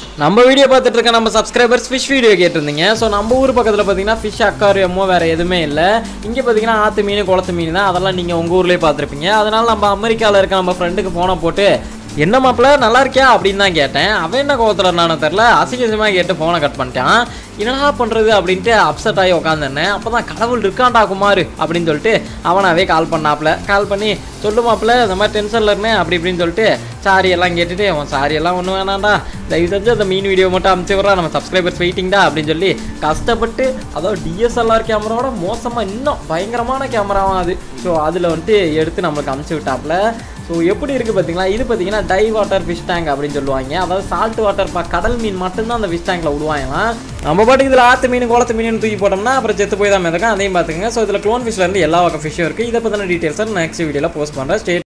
நம்ம வீடியோ பார்த்துட்டு இருக்க நம்ம சப்ஸ்கிரைபர்ஸ் ஃபிஷ் வீடியோ கேட்டிருந்தீங்க ஸோ நம்ம ஊர் பக்கத்தில் பார்த்தீங்கன்னா ஃபிஷ் அக்காரியமோ வேறு எதுவுமே இல்லை இங்கே பார்த்தீங்கன்னா ஆற்று மீன் குளத்து மீன் தான் அதெல்லாம் நீங்கள் உங்கள் ஊர்லேயே பார்த்துருப்பீங்க அதனால் நம்ம அமெரிக்காவில் இருக்க நம்ம ஃப்ரெண்டுக்கு ஃபோனை போட்டு என்ன மாப்பிள்ள நல்லா இருக்கியா அப்படின்னு தான் கேட்டேன் அவன் என்ன கோவத்தில் நானும் தெரில அசிங்கசமாக கேட்டு ஃபோனை கட் பண்ணிட்டான் என்னடா பண்ணுறது அப்படின்ட்டு அப்செட் ஆகி உட்காந்துருந்தேன் அப்போ தான் கடவுள் இருக்காண்டா குமார் அப்படின்னு சொல்லிட்டு அவனாவே கால் பண்ணாப்புல கால் பண்ணி சொல்லு மாப்பிள்ள இந்த மாதிரி டென்ஷனில் இருந்தேன் அப்படி இப்படின்னு சொல்லிட்டு சாரி எல்லாம் கேட்டுட்டு அவன் சாரி எல்லாம் ஒன்றும் வேணாம்டா தயவு செஞ்சு அந்த மீன் வீடியோ மட்டும் அமுச்சு விட்றா நம்ம சப்ஸ்கிரைபர்ஸ் வெயிட்டிங்டா அப்படின்னு சொல்லி கஷ்டப்பட்டு அதாவது டிஎஸ்எல்ஆர் கேமராவோட மோசமாக இன்னும் பயங்கரமான கேமராவும் அது ஸோ அதில் வந்துட்டு எடுத்து நம்மளுக்கு அமுச்சு விட்டாப்புல ஸோ எப்படி இருக்குது பார்த்தீங்களா இது பார்த்தீங்கன்னா டை வாட்டர் ஃபிஷ் டேங்க் அப்படின்னு சொல்லுவாங்க அதாவது சால்ட் வாட்டர் பா கடல் மீன் மட்டும்தான் அந்த ஃபிஷ் டேங்கில் விடுவாங்களாம் நம்ம பாட்டுக்கு இதில் ஆற்று மீன் குளத்து மீன் தூக்கி போட்டோம்னா அப்புறம் செத்து போய் தான் மிதக்கும் அதையும் பார்த்துக்கங்க ஸோ இதில் க்ளோன் ஃபிஷ்லேருந்து எல்லா வகை ஃபிஷ்ஷும் இருக்குது இதை பற்றின டீட்டெயில்ஸை நெக்ஸ்ட் வீடியோவில் போஸ்ட் பண்ணுறேன் ஸ்டேட்